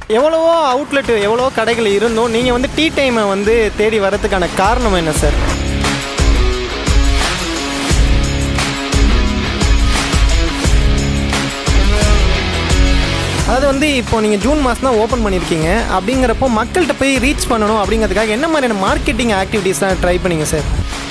எவ்வளவோ அவுட்லெட் எவ்வளவோ கடைகள் இருந்தும் நீங்கள் வந்து டீ டைமை வந்து தேடி வரதுக்கான காரணம் என்ன சார் அதாவது வந்து இப்போ நீங்கள் ஜூன் மாதம் தான் ஓப்பன் பண்ணியிருக்கீங்க அப்படிங்கிறப்போ மக்கள்கிட்ட போய் ரீச் பண்ணணும் அப்படிங்கிறதுக்காக என்ன மாதிரியான மார்க்கெட்டிங் ஆக்டிவிட்டீஸ்லாம் ட்ரை பண்ணீங்க sir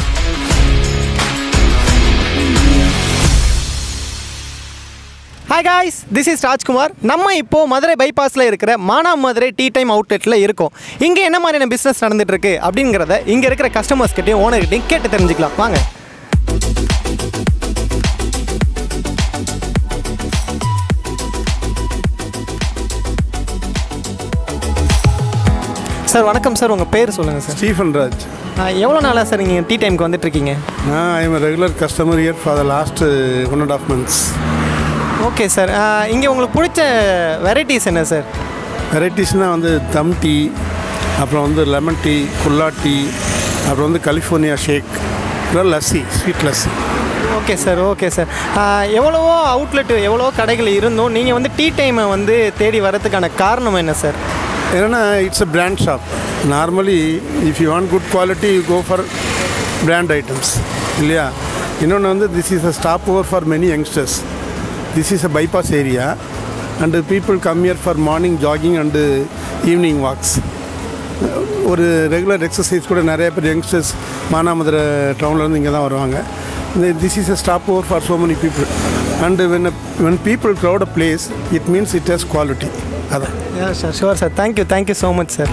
hi guys this is Rajkumar நம்ம இப்போ மதுரை பைபாஸில் இருக்கிற மானா மதுரை டீ டைம் அவுட்லெட்டில் இருக்கோம் இங்கே என்ன மாதிரியான பிஸ்னஸ் நடந்துட்டு இருக்கு அப்படிங்கிறத இங்கே இருக்கிற கஸ்டமர்ஸ் கிட்டையும் ஓனர்கிட்டையும் கேட்டு தெரிஞ்சுக்கலாம் வாங்க சார் வணக்கம் சார் உங்கள் பேர் சொல்லுங்கள் சார் ஸ்டீஃபன் ராஜ் எவ்வளோ நாளாக சார் நீங்கள் டீ டைமுக்கு வந்துட்டு இருக்கீங்க நான் I am regular customer here for the last one and half months okay sir இங்கே உங்களுக்கு பிடிச்ச வெரைட்டிஸ் என்ன சார் வெரைட்டிஸ்னால் வந்து தம் டீ அப்புறம் வந்து லெமன் டீ குல்லா டீ அப்புறம் வந்து கலிஃபோர்னியா ஷேக் அப்புறம் lassi sweet lassi okay sir okay sir எவ்வளவோ அவுட்லெட் எவ்வளவோ கடைகள் இருந்தும் நீங்கள் வந்து டீ டைமை வந்து தேடி வரதுக்கான காரணம் என்ன சார் ஏன்னா it's a brand shop normally if you want good quality you go for brand items இல்லையா இன்னொன்று வந்து this is a stop over for many youngsters this is a bypass area and people come here for morning jogging and evening walks ஒரு regular exercise கூட நிறைய பேர் youngsters Manamadurai டவுன்லேருந்து இங்கே தான் வருவாங்க this is a stop over for so many people and when when people crowd a place it means it has quality அதான் sir sure sir thank you thank you so much sir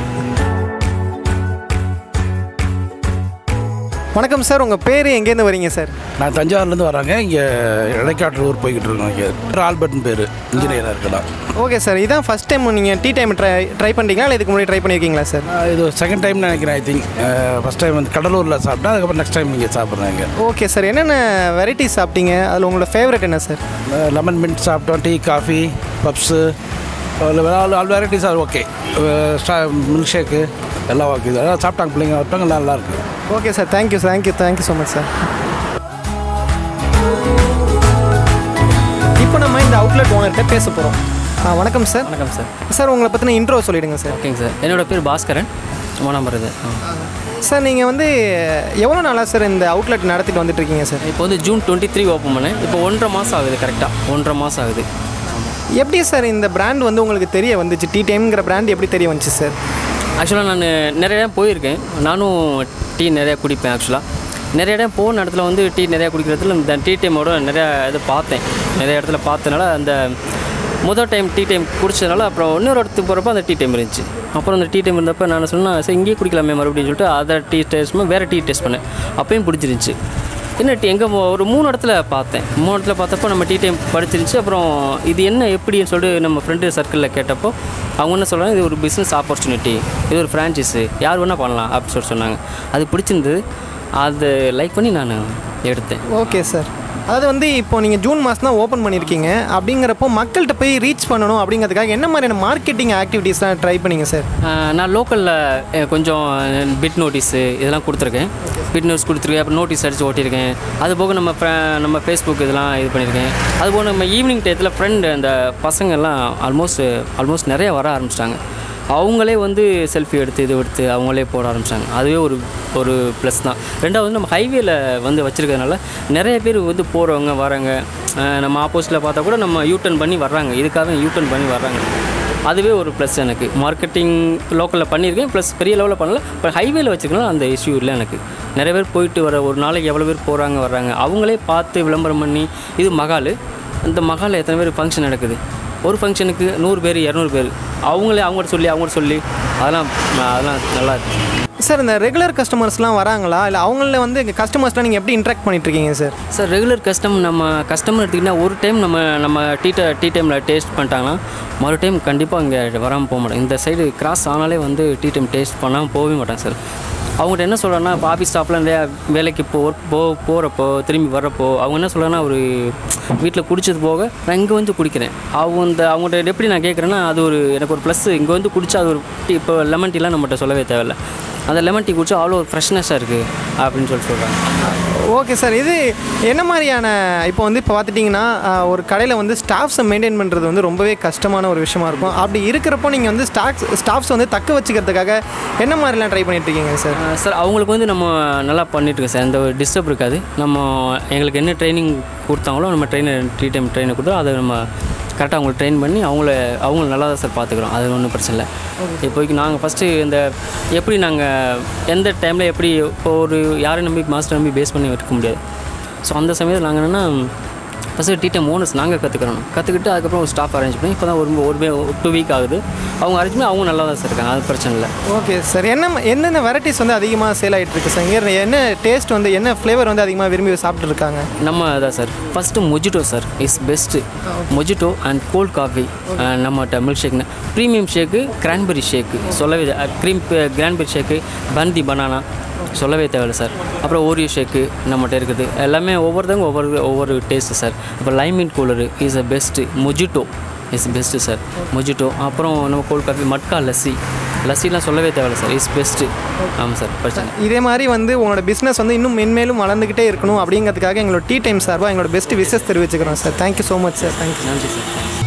வணக்கம் sir உங்கள் பேர் எங்கேருந்து வரீங்க சார் நான் தஞ்சாவூர்லேருந்து வராங்க இங்கே இடைக்காட்டு ஊர் போய்கிட்டு இருக்கோம் இங்கே ஆல்பர்ட்னு பேர் இன்ஜினியராக இருக்கலாம் ஓகே சார் இதான் ஃபஸ்ட் டைம் நீங்கள் டீ டைம் ட்ரை ட்ரை பண்ணுறீங்களா இல்லை இதுக்கு முன்னாடி ட்ரை பண்ணியிருக்கீங்களா சார் நான் இது செகண்ட் டைம் நினைக்கிறேன் ஐ திங்க் ஃபஸ்ட் டைம் வந்து கடலூரில் சாப்பிட்டேன் அதுக்கப்புறம் நெக்ஸ்ட் டைம் இங்கே சாப்பிட்றேன் இங்கே ஓகே சார் என்னென்ன வெரைட்டிஸ் சாப்பிட்டீங்க அதில் உங்களோட ஃபேவரட் என்ன சார் லெமன் மின்ட் சாப்பிட்டோம் tea coffee puffs all all varieties are okay milk shake எல்லாம் ஓகே அதெல்லாம் சாப்பிட்டாங்க பிள்ளைங்க சாப்பிட்டாங்க எல்லாம் நல்லா இருக்குது okay sir thank you thank you thank you so much sir இப்போ நம்ம இந்த அவுட்லெட் ஓனர்கிட்ட பேச போகிறோம் வணக்கம் சார் வணக்கம் சார் சார் உங்களை பற்றின இன்ட்ரோ சொல்லிடுங்க சார் ஓகேங்க சார் என்னோட பேர் பாஸ்கரன் மோனாம்பரது சார் நீங்கள் வந்து எவ்வளோ நாளாக சார் இந்த அவுட்லெட் நடத்திட்டு வந்துட்டு இருக்கீங்க சார் இப்போ வந்து ஜூன் டுவெண்ட்டி த்ரீ ஓப்பன் பண்ணேன் இப்போ ஒன்றரை மாதம் ஆகுது கரெக்டாக ஒன்றரை மாதம் ஆகுது எப்படி சார் இந்த பிராண்ட் வந்து உங்களுக்கு தெரிய வந்துச்சு டீ டைம்ங்கிற பிராண்ட் எப்படி தெரிய வந்துச்சு சார் ஆக்சுவலாக நான் நிறைய இடம் போயிருக்கேன் நானும் டீ நிறையா குடிப்பேன் ஆக்சுவலாக நிறைய இடம் போன இடத்துல வந்து டீ நிறையா குடிக்கிறதுல இந்த டீ டைமோட நிறையா இது பார்த்தேன் நிறைய இடத்துல பார்த்தனால அந்த முதல் டைம் டீ டைம் குடிச்சதுனால அப்புறம் இன்னொரு இடத்துக்கு போகிறப்ப அந்த டீ டைம் இருந்துச்சு அப்புறம் அந்த டீ டைம் இருந்தப்போ நான் சொன்னேன் சரி இங்கேயே குடிக்கலாமே மறுபடியும் சொல்லிட்டு அதை டீ டேஸ்ட் வேறு டீ டேஸ்ட் பண்ணேன் அப்பயும் பிடிச்சிருந்துச்சி என்ன டீ எங்கே ஒரு மூணு இடத்துல பார்த்தேன் மூணு இடத்துல பார்த்தப்போ நம்ம டீ டைம் படிச்சிருந்துச்சு அப்புறம் இது என்ன எப்படின்னு சொல்லிட்டு நம்ம ஃப்ரெண்டு சர்க்கிளில் கேட்டப்போ அவங்க என்ன சொல்கிறாங்க இது ஒரு பிஸ்னஸ் ஆப்பர்ச்சுனிட்டி இது ஒரு ஃப்ரான்ச்சைஸு யார் வேணால் பண்ணலாம் அப்படின்னு சொல்லி சொன்னாங்க அது பிடிச்சிருந்தது அது லைக் பண்ணி நான் எடுத்தேன் ஓகே சார் அதாவது வந்து இப்போ நீங்கள் ஜூன் மாதம் தான் ஓப்பன் பண்ணியிருக்கீங்க அப்படிங்கிறப்போ மக்கள்கிட்ட போய் ரீச் பண்ணணும் அப்படிங்கிறதுக்காக என்ன மாதிரியான மார்க்கெட்டிங் ஆக்டிவிட்டீஸ்லாம் ட்ரை பண்ணீங்க சார் ஆஹ் நான் லோக்கலில் கொஞ்சம் பிட் நோட்டீஸு இதெல்லாம் கொடுத்துருக்கேன் பிட் நோட்ஸ் கொடுத்துருக்கேன் அப்புறம் நோட்டீஸ் அடித்து ஓட்டியிருக்கேன் அது போக நம்ம fri- நம்ம ஃபேஸ்புக் இதெல்லாம் இது பண்ணியிருக்கேன் அது போக நம்ம ஈவினிங் டயத்தில் ஃப்ரெண்டு அந்த பசங்கள்லாம் ஆல்மோஸ்ட் ஆல்மோஸ்ட் நிறைய வர ஆரம்பிச்சிட்டாங்க அவங்களே வந்து செல்ஃபி எடுத்து இது எடுத்து அவங்களே போட ஆரம்பிச்சிட்டாங்க அதுவே ஒரு ஒரு ப்ளஸ் தான் ரெண்டாவது வந்து நம்ம ஹைவேல வந்து வச்சுருக்கிறதுனால நிறைய பேர் வந்து போகிறவங்க வரவங்க ஆஹ் நம்ம ஆப்போசிட்டில் பார்த்தா கூட நம்ம யூட்டர்ன் பண்ணி வர்றாங்க இதுக்காக யூட்டர்ன் பண்ணி வர்றாங்க அதுவே ஒரு ப்ளஸ் எனக்கு மார்க்கெட்டிங் லோக்கலில் பண்ணியிருக்கேன் ப்ளஸ் பெரிய லெவலில் பண்ணல இப்போ ஹைவேல வச்சுருக்கனால அந்த இஷ்யூ இல்லை எனக்கு நிறைய பேர் போயிட்டு வர ஒரு நாளைக்கு எவ்வளோ பேர் போகிறாங்க வர்றாங்க அவங்களே பார்த்து விளம்பரம் பண்ணி இது மகால் இந்த மகாலில் எத்தனை பேர் ஃபங்க்ஷன் நடக்குது ஒரு ஃபங்க்ஷனுக்கு நூறு பேர் இரநூறு பேர் அவங்களே அவங்கள்ட்ட சொல்லி அவங்கள்ட்ட சொல்லி அதெல்லாம் அதெல்லாம் நல்லா இருக்கு சார் இந்த ரெகுலர் கஸ்டமர்ஸ்லாம் வராங்களா இல்லை அவங்கள வந்து எங்கள் கஸ்டமர்ஸ்லாம் நீங்கள் எப்படி இன்ட்ராக்ட் பண்ணிட்டு இருக்கீங்க சார் சார் ரெகுலர் கஸ்டம் நம்ம கஸ்டமர் எடுத்திங்கன்னா ஒரு டைம் நம்ம நம்ம டீ டீ டைமில் டேஸ்ட் பண்ணிட்டாங்கன்னா மறு டைம் கண்டிப்பாக இங்கே வராமல் போக மாட்டோம் இந்த சைடு கிராஸ் ஆனாலே வந்து டீ டைம் டேஸ்ட் பண்ணாமல் போகவே மாட்டாங்க சார் அவங்கள்ட்ட என்ன சொல்கிறேன்னா இப்போ ஆஃபீஸ் ஸ்டாஃப்லாம் நிறையா வேலைக்கு போ ஒர்க் போ போகிறப்போ திரும்பி வர்றப்போ அவங்க என்ன சொல்கிறாங்கன்னா ஒரு வீட்டில் குடிச்சது போக நான் இங்கே வந்து குடிக்கிறேன் அவங்க இந்த அவங்கள்ட்ட எப்படி நான் கேட்குறேன்னா அது ஒரு எனக்கு ஒரு ப்ளஸ் இங்கே வந்து குடிச்சா அது ஒரு டீ இப்போ லெமன் டீலாம் நம்மகிட்ட சொல்லவே தேவையில்ல அந்த லெமன் டீ குடிச்சா அவ்வளோ ஃப்ரெஷ்னஸாக இருக்குது அப்படின்னு சொல்லி சொல்கிறாங்க ஓகே சார் இது என்ன மாதிரியான இப்போ வந்து இப்போ பார்த்துட்டிங்கன்னா ஆஹ், ஒரு கடையில் வந்து ஸ்டாஃப்ஸை மெயின்டைன் பண்ணுறது வந்து ரொம்பவே கஷ்டமான ஒரு விஷயமா இருக்கும் அப்படி இருக்கிறப்போ நீங்கள் வந்து ஸ்டாக்ஸ் ஸ்டாஃப்ஸ் வந்து தக்க வச்சுக்கிறதுக்காக என்ன மாதிரிலாம் ட்ரை பண்ணிட்டு இருக்கீங்க சார் அஹ் சார் அவங்களுக்கு வந்து நம்ம நல்லா பண்ணிட்டுருக்கோம் சார் எந்த ஒரு டிஸ்டர்ப் இருக்காது நம்ம எங்களுக்கு என்ன ட்ரைனிங் கொடுத்தாங்களோ நம்ம ட்ரெயினர் த்ரீ டைம் ட்ரெயினர் கொடுத்தோம் அதை நம்ம கரெக்டாக அவங்களுக்கு ட்ரெயின் பண்ணி அவங்கள அவங்கள நல்லா தான் சார் பார்த்துக்குறோம் அது ஒன்றும் பிரச்சனை இல்லை இப்போதைக்கு நாங்கள் ஃபஸ்ட்டு இந்த எப்படி நாங்கள் எந்த டைமில் எப்படி இப்போ ஒரு யாரை நம்பி மாஸ்டர் நம்பி பேஸ் பண்ணி இருக்க முடியாது ஸோ அந்த சமயத்தில் நாங்கள் என்னென்னா ஃபஸ்ட்டு டீ டைம் ஓனர்ஸ் நாங்கள் கற்றுக்கிறோம் கற்றுக்கிட்டு அதுக்கப்புறம் ஒரு ஸ்டாஃப் அரேஞ்ச் பண்ணி இப்போ தான் ஒரு ஒரு டூ வீக் ஆகுது அவங்க அரேஞ்ச் பண்ணி அவங்க நல்லா தான் சார் இருக்காங்க அது பிரச்சனை இல்லை ஓகே சார் என்ன எந்தெந்த வெரைட்டிஸ் வந்து அதிகமாக சேல் ஆகிட்டு இருக்கு சார் இங்கே என்ன டேஸ்ட் வந்து என்ன ஃப்ளேவர் வந்து அதிகமாக விரும்பி சாப்பிட்டு இருக்காங்க நம்ம அதான் sir first mojito sir is best mojito and cold coffee நம்மகிட்ட மில்க் ஷேக்னு ப்ரீமியம் ஷேக்கு கிரான்பெரி ஷேக்கு சொல்லவே க்ரீம் கிரான்பெரி ஷேக்கு பந்தி பனானா சொல்லவே தேவையில்லை சார் அப்புறம் ஓரியோ ஷேக்கு நம்மகிட்ட இருக்குது எல்லாமே ஒவ்வொருத்தவங்க ஒவ்வொரு ஒவ்வொரு டேஸ்ட்டு சார் இப்போ லைமின் cooler is a best mojito is best sir mojito அப்புறம் நம்ம கோல்ட் காஃபி மட்கா லஸ்ஸி லஸ்ஸிலாம் சொல்லவே தேவையில்லை சார் இஸ் பெஸ்ட்டு ஆமாம் சார் பிரச்சனை இதே மாதிரி வந்து உங்களோட பிஸ்னஸ் வந்து இன்னும் மென்மேலும் வளர்ந்துக்கிட்டே இருக்கணும் அப்படிங்கிறதுக்காக எங்களோட டீ டைம் சார்பாக எங்களோட பெஸ்ட் விஷஸ் தெரிவிச்சுக்கிறோம் sir thank you so much sir thank you நன்றி சார்